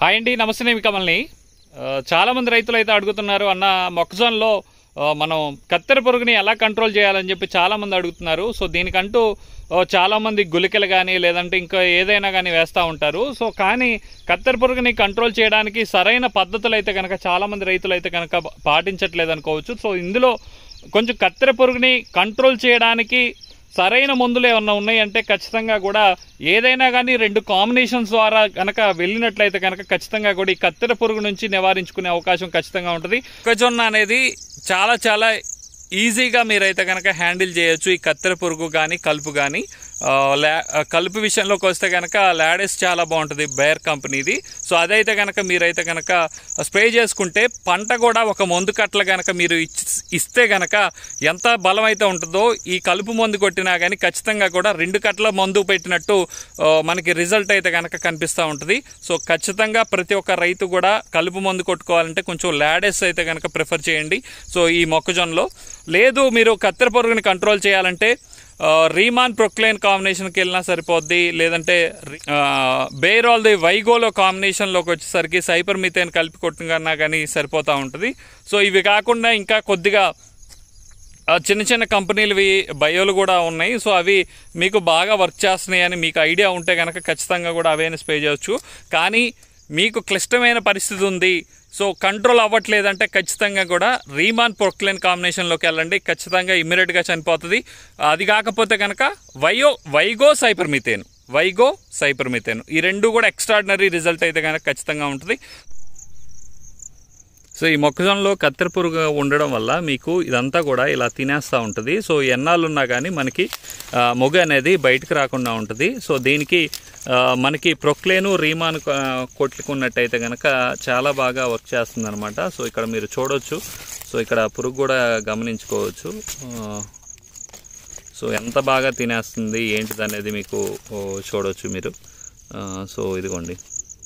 hi అండి నమస్తే నేను కమల్ని ఆ, చాలా మంది రైతులు అయితే అడుగుతున్నారు అన్న మొక్కజొన్నలో ఆ, మనం కత్తెర పురుగుని ఎలా కంట్రోల్ చేయాలని చెప్పి చాలా మంది అడుగుతున్నారు సో దీనికంటూ ఆ, చాలా మంది గుళికలు కానీ లేదంటే ఇంకా ఏదైనా కానీ వేస్తూ ఉంటారు సో కానీ కత్తెర పురుగుని కంట్రోల్ చేయడానికి సరైన పద్ధతులు అయితే కనుక చాలా మంది రైతులు అయితే కనుక పాటించట్లేదు అనుకోవచ్చు సో ఇందులో కొంచెం కత్తెర పురుగుని కంట్రోల్ చేయడానికి సరైన మందులు ఏమన్నా ఉన్నాయంటే ఖచ్చితంగా కూడా ఏదైనా కానీ రెండు కాంబినేషన్స్ ద్వారా కనుక వెళ్ళినట్లయితే కనుక ఖచ్చితంగా కూడా ఈ కత్తెర పురుగు నుంచి నివారించుకునే అవకాశం ఖచ్చితంగా ఉంటుంది మొక్కజొన్న అనేది చాలా చాలా ఈజీగా మీరైతే కనుక హ్యాండిల్ చేయొచ్చు ఈ కత్తెర పురుగు కానీ కలుపు కానీ ఆ, లా ఆ, కలుపు విషయంలోకి వస్తే కనుక లాడెస్ చాలా బాగుంటుంది బేర్ కంపెనీది సో అదైతే కనుక మీరైతే కనుక స్ప్రే చేసుకుంటే పంట కూడా ఒక మందు కట్టలు కనుక మీరు ఇచ్- ఇస్తే కనుక ఎంత బలం అయితే ఉంటుందో ఈ కలుపు మందు కొట్టినా కానీ ఖచ్చితంగా కూడా రెండు కట్టల మందు పెట్టినట్టు ఆ, మనకి రిజల్ట్ అయితే కనుక కనిపిస్తూ ఉంటుంది సో ఖచ్చితంగా ప్రతి ఒక్క రైతు కూడా కలుపు మందు కొట్టుకోవాలంటే కొంచెం లాడెస్ అయితే కనుక ప్రిఫర్ చేయండి సో ఈ మొక్కజొన్నలో లేదు మీరు కత్తెర పురుగుని కంట్రోల్ చేయాలంటే ఆ, రీమాన్ ప్రొక్లైన్ కాంబినేషన్కి వెళ్ళినా సరిపోద్ది లేదంటే బేరాల్ ది వైగోలో కాంబినేషన్లోకి వచ్చేసరికి సైపర్ మిథేన్ కలిపి కొట్టుకున్నా కానీ సరిపోతూ ఉంటుంది సో ఇవి కాకుండా ఇంకా కొద్దిగా ఆ, చిన్న చిన్న కంపెనీలవి బయోలు కూడా ఉన్నాయి సో అవి మీకు బాగా వర్క్ చేస్తున్నాయి అని మీకు ఐడియా ఉంటే కనుక ఖచ్చితంగా కూడా అవైనా స్ప్రే చేయొచ్చు కానీ మీకు క్లిష్టమైన పరిస్థితి ఉంది సో కంట్రోల్ అవ్వట్లేదంటే ఖచ్చితంగా కూడా రీమాన్ ప్రొక్లైన్ కాంబినేషన్లోకి వెళ్ళండి ఖచ్చితంగా ఇమ్మీడియట్గా చనిపోతుంది అది కాకపోతే కనుక వయో వైగో సైపర్ మిథేన్ వైగో సైపర్ మిథేన్ ఈ రెండు కూడా ఎక్స్ట్రాడినరీ రిజల్ట్ అయితే కనుక ఖచ్చితంగా ఉంటుంది సో ఈ మొక్కజొన్నలో కత్తెర పురుగు ఉండడం వల్ల మీకు ఇదంతా కూడా ఇలా తినేస్తూ ఉంటుంది సో ఎన్నాళ్ళు ఉన్నా కానీ మనకి ఆ, మొగ అనేది బయటకు రాకుండా ఉంటుంది సో దీనికి ఆ, మనకి ప్రొక్లేను రీమాన్ ఆ, కొట్టుకున్నట్టయితే కనుక చాలా బాగా వర్క్ చేస్తుంది అనమాట సో ఇక్కడ మీరు చూడొచ్చు సో ఇక్కడ పురుగు కూడా గమనించుకోవచ్చు ఆ, సో ఎంత బాగా తినేస్తుంది ఏంటిది అనేది మీకు ఓ, చూడొచ్చు మీరు ఆ, సో ఇదిగోండి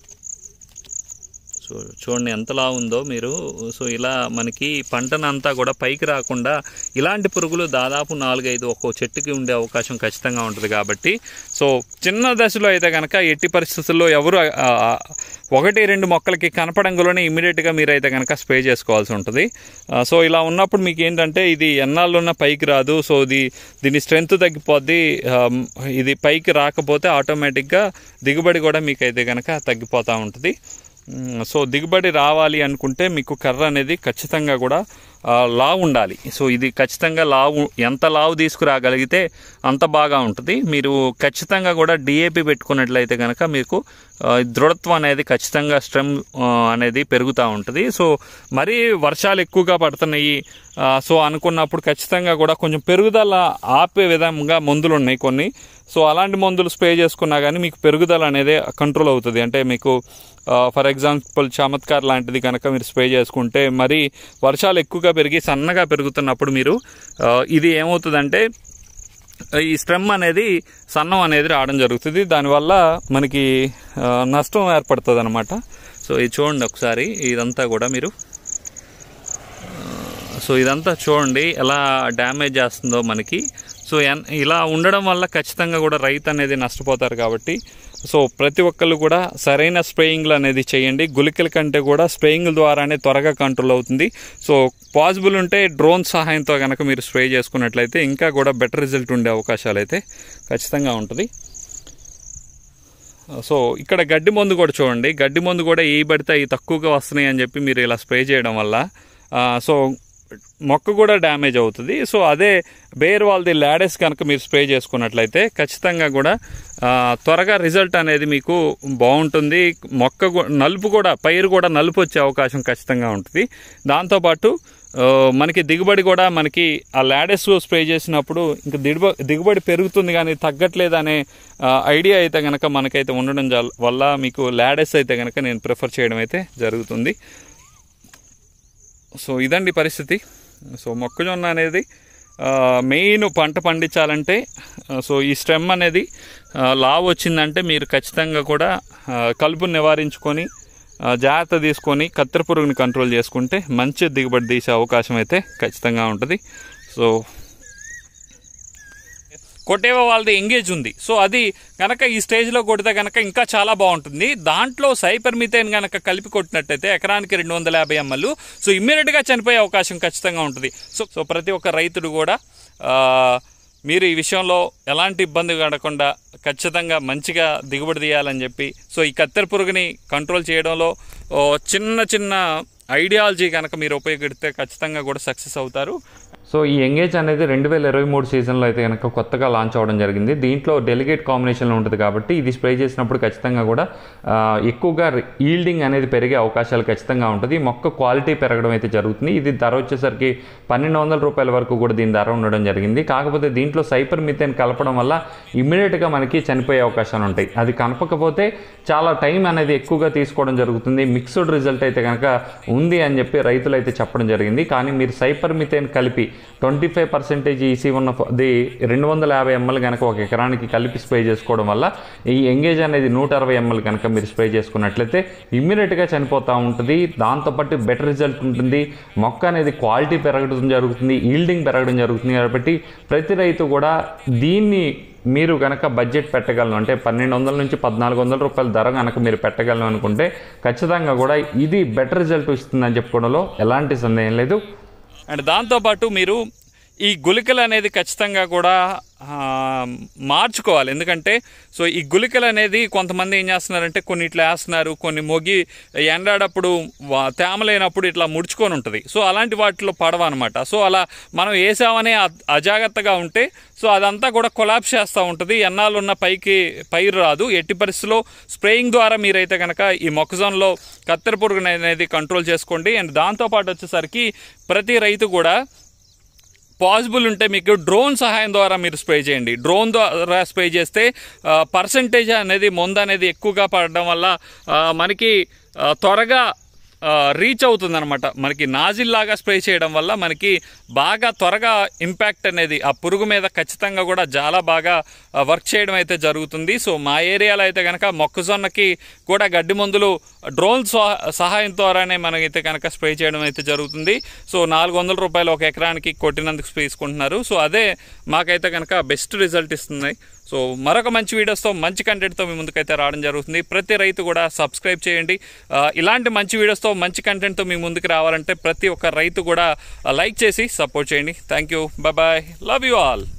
సో చూడండి ఎంతలా ఉందో మీరు సో ఇలా మనకి పంటనంతా కూడా పైకి రాకుండా ఇలాంటి పురుగులు దాదాపు నాలుగైదు ఒక్కో చెట్టుకి ఉండే అవకాశం ఖచ్చితంగా ఉంటుంది కాబట్టి సో చిన్న దశలో అయితే కనుక ఎట్టి పరిస్థితుల్లో ఎవరు ఆ, ఆ, ఒకటి రెండు మొక్కలకి కనపడంలోనే ఇమీడియట్గా మీరైతే కనుక స్ప్రే చేసుకోవాల్సి ఉంటుంది ఆ, సో ఇలా ఉన్నప్పుడు మీకు ఏంటంటే ఇది ఎన్నాళ్ళు ఉన్న పైకి రాదు సో ఇది దీని స్ట్రెంగ్త్ తగ్గిపోద్ది ఆ, ఇది పైకి రాకపోతే ఆటోమేటిక్గా దిగుబడి కూడా మీకైతే కనుక తగ్గిపోతూ ఉంటుంది మ్, సో దిగుబడి రావాలి అనుకుంటే మీకు కర్ర అనేది ఖచ్చితంగా కూడా ఆ, లావు ఉండాలి సో ఇది ఖచ్చితంగా లావు ఎంత లావు తీసుకురాగలిగితే అంత బాగా ఉంటుంది మీరు ఖచ్చితంగా కూడా డిఏపి పెట్టుకున్నట్లయితే కనుక మీకు ఆ, దృఢత్వం అనేది ఖచ్చితంగా స్ట్రెమ్ ఆ, అనేది పెరుగుతూ ఉంటుంది సో మరీ వర్షాలు ఎక్కువగా పడుతున్నాయి ఆ, సో అనుకున్నప్పుడు ఖచ్చితంగా కూడా కొంచెం పెరుగుదల ఆపే విధంగా మందులు ఉన్నాయి కొన్ని సో అలాంటి మందులు స్ప్రే చేసుకున్నా కానీ మీకు పెరుగుదల అనేది కంట్రోల్ అవుతుంది అంటే మీకు ఫర్ ఎగ్జాంపుల్ చమత్కార్ లాంటిది కనుక మీరు స్ప్రే చేసుకుంటే మరి వర్షాలు ఎక్కువగా పెరిగి సన్నగా పెరుగుతున్నప్పుడు మీరు ఆ, ఇది ఏమవుతుందంటే ఈ స్ట్రెమ్ అనేది సన్నం అనేది రావడం జరుగుతుంది దానివల్ల మనకి ఆ, నష్టం ఏర్పడుతుంది అనమాట సో ఇది చూడండి ఒకసారి ఇదంతా కూడా మీరు సో ఇదంతా చూడండి ఎలా డ్యామేజ్ చేస్తుందో మనకి సో ఎన్- ఇలా ఉండడం వల్ల ఖచ్చితంగా కూడా రైతు అనేది నష్టపోతారు కాబట్టి సో ప్రతి ఒక్కళ్ళు కూడా సరైన స్ప్రేయింగ్లు అనేది చేయండి గుళికల కంటే కూడా స్ప్రేయింగ్ ద్వారానే త్వరగా కంట్రోల్ అవుతుంది సో పాసిబుల్ ఉంటే డ్రోన్ సహాయంతో కనుక మీరు స్ప్రే చేసుకున్నట్లయితే ఇంకా కూడా బెటర్ రిజల్ట్ ఉండే అవకాశాలు అయితే ఖచ్చితంగా ఉంటుంది సో ఇక్కడ గడ్డి మందు కూడా చూడండి గడ్డి మందు కూడా ఏ పడితే అవి తక్కువగా వస్తున్నాయి అని చెప్పి మీరు ఇలా స్ప్రే చేయడం వల్ల ఆ, సో మొక్క కూడా డ్యామేజ్ అవుతుంది సో అదే బేర్ వాళ్ళది లాడెస్ కనుక మీరు స్ప్రే చేసుకున్నట్లయితే ఖచ్చితంగా కూడా ఆ, త్వరగా రిజల్ట్ అనేది మీకు బాగుంటుంది మొక్క కూ- నలుపు కూడా పైరు కూడా నలుపు వచ్చే అవకాశం ఖచ్చితంగా ఉంటుంది దాంతోపాటు ఆ, మనకి దిగుబడి కూడా మనకి ఆ లాడెస్ స్ప్రే చేసినప్పుడు ఇంకా దిగుబ దిగుబడి పెరుగుతుంది కానీ తగ్గట్లేదు అనే ఆ, ఐడియా అయితే కనుక మనకైతే ఉండడం జల్- వల్ల మీకు లాడెస్ అయితే కనుక నేను ప్రిఫర్ చేయడం అయితే జరుగుతుంది సో ఇదండి పరిస్థితి సో మొక్కజొన్న అనేది ఆ, మెయిన్ పంట పండించాలంటే ఆ, సో ఈ స్టెమ్ అనేది ఆ, లావు వచ్చిందంటే మీరు ఖచ్చితంగా కూడా ఆ, కలుపుని నివారించుకొని ఆ, జాగ్రత్త తీసుకొని కత్తెర పురుగుని కంట్రోల్ చేసుకుంటే మంచి దిగుబడి తీసే అవకాశం అయితే ఖచ్చితంగా ఉంటుంది సో కొట్టేవా వాళ్ళది ఎంగేజ్ ఉంది సో అది కనుక ఈ స్టేజ్లో కొడితే కనుక ఇంకా చాలా బాగుంటుంది దాంట్లో సైపర్ మిథేన్ కనుక కలిపి కొట్టినట్టయితే ఎకరానికి రెండు వందల యాభై ఎంఎల్ సో ఇమ్మీడియట్గా చనిపోయే అవకాశం ఖచ్చితంగా ఉంటుంది సో సో ప్రతి ఒక్క రైతుడు కూడా ఆ, మీరు ఈ విషయంలో ఎలాంటి ఇబ్బంది పడకుండా ఖచ్చితంగా మంచిగా దిగుబడి తీయాలని చెప్పి సో ఈ కత్తెర పురుగుని కంట్రోల్ చేయడంలో ఓ చిన్న చిన్న ఐడియాలజీ కనుక మీరు ఉపయోగిస్తే ఖచ్చితంగా కూడా సక్సెస్ అవుతారు సో ఈ ఎంగేజ్ అనేది రెండు వేల ఇరవై మూడు సీజన్లో అయితే కనుక కొత్తగా లాంచ్ అవ్వడం జరిగింది దీంట్లో డెలిగేట్ కాంబినేషన్లో ఉంటుంది కాబట్టి ఇది స్ప్రే చేసినప్పుడు ఖచ్చితంగా కూడా ఆ, ఎక్కువగా ఈల్డింగ్ అనేది పెరిగే అవకాశాలు ఖచ్చితంగా ఉంటుంది మొక్క క్వాలిటీ పెరగడం అయితే జరుగుతుంది ఇది ధర వచ్చేసరికి పన్నెండు వందల రూపాయల వరకు కూడా దీని ధర ఉండడం జరిగింది కాకపోతే దీంట్లో సైపర్ మిథేన్ కలపడం వల్ల ఇమ్మీడియట్గా మనకి చనిపోయే అవకాశాలు ఉంటాయి అది కలపకపోతే చాలా టైం అనేది ఎక్కువగా తీసుకోవడం జరుగుతుంది మిక్స్డ్ రిజల్ట్ అయితే కనుక ఉంది అని చెప్పి రైతులు అయితే చెప్పడం జరిగింది కానీ మీరు సైపర్ మిథేన్ కలిపి ట్వంటీ ఫైవ్ పర్సెంటేజ్ ఈసీ ఉన్న అది రెండు వందల యాభై ఎంఎల్ కనుక ఒక ఎకరానికి కలిపి స్ప్రే చేసుకోవడం వల్ల ఈ ఎంగేజ్ అనేది నూట అరవై ఎంఎల్ కనుక మీరు స్ప్రే చేసుకున్నట్లయితే ఇమ్మీడియట్గా చనిపోతూ ఉంటుంది దాంతోపాటు బెటర్ రిజల్ట్ ఉంటుంది మొక్క అనేది క్వాలిటీ పెరగడం జరుగుతుంది ఈల్డింగ్ పెరగడం జరుగుతుంది కాబట్టి ప్రతి రైతు కూడా దీన్ని మీరు కనుక బడ్జెట్ పెట్టగలను అంటే పన్నెండు వందల నుంచి పద్నాలుగు వందల రూపాయల ధర కనుక మీరు పెట్టగలను అనుకుంటే ఖచ్చితంగా కూడా ఇది బెటర్ రిజల్ట్ ఇస్తుందని చెప్పుకోవడంలో ఎలాంటి సందేహం లేదు అండ్ దాంతోపాటు మీరు ఈ గుళికలు అనేది ఖచ్చితంగా కూడా ఆ, మార్చుకోవాలి ఎందుకంటే సో ఈ గుళికలు అనేది కొంతమంది ఏం చేస్తున్నారంటే కొన్ని ఇట్లా వేస్తున్నారు కొన్ని మొగి ఎండాడప్పుడు వా- తేమ లేనప్పుడు ఇట్లా ముడుచుకొని ఉంటుంది సో అలాంటి వాటిలో పడవ అనమాట సో అలా మనం వేసామనే అ- అజాగ్రత్తగా ఉంటే సో అదంతా కూడా కొలాప్స్ చేస్తూ ఉంటుంది ఎన్నాళ్ళు ఉన్న పైకి పైరు రాదు ఎట్టి పరిస్థితుల్లో స్ప్రేయింగ్ ద్వారా మీరైతే కనుక ఈ మొక్కజొన్నలో కత్తెర పురుగుని అనేది కంట్రోల్ చేసుకోండి అండ్ దాంతోపాటు వచ్చేసరికి ప్రతి రైతు కూడా పాసిబుల్ ఉంటే మీకు డ్రోన్ సహాయం ద్వారా మీరు స్ప్రే చేయండి డ్రోన్ ద్వారా స్ప్రే చేస్తే పర్సంటేజ్ అనేది మందు అనేది ఎక్కువగా పడడం వల్ల ఆ, మనకి ఆ, త్వరగా రీచ్ అవుతుంది అనమాట మనకి నాజిల్ లాగా స్ప్రే చేయడం వల్ల మనకి బాగా త్వరగా ఇంపాక్ట్ అనేది ఆ పురుగు మీద ఖచ్చితంగా కూడా చాలా బాగా వర్క్ చేయడం అయితే జరుగుతుంది సో మా ఏరియాలో అయితే కనుక మొక్కజొన్నకి కూడా గడ్డి మందులు డ్రోన్ సహ- సహాయం ద్వారానే మనకైతే కనుక స్ప్రే చేయడం అయితే జరుగుతుంది సో నాలుగు వందల రూపాయలు ఒక ఎకరానికి కొట్టినందుకు స్ప్రే తీసుకుంటున్నారు సో అదే మాకైతే కనుక బెస్ట్ రిజల్ట్ ఇస్తుంది సో మరొక మంచి వీడియోస్తో మంచి కంటెంట్తో మీ ముందుకైతే రావడం జరుగుతుంది ప్రతి రైతు కూడా సబ్స్క్రైబ్ చేయండి ఆ, ఇలాంటి మంచి వీడియోస్తో మంచి కంటెంట్తో మీ ముందుకు రావాలంటే ప్రతి ఒక్క రైతు కూడా లైక్ చేసి సపోర్ట్ చేయండి thank you bye love you all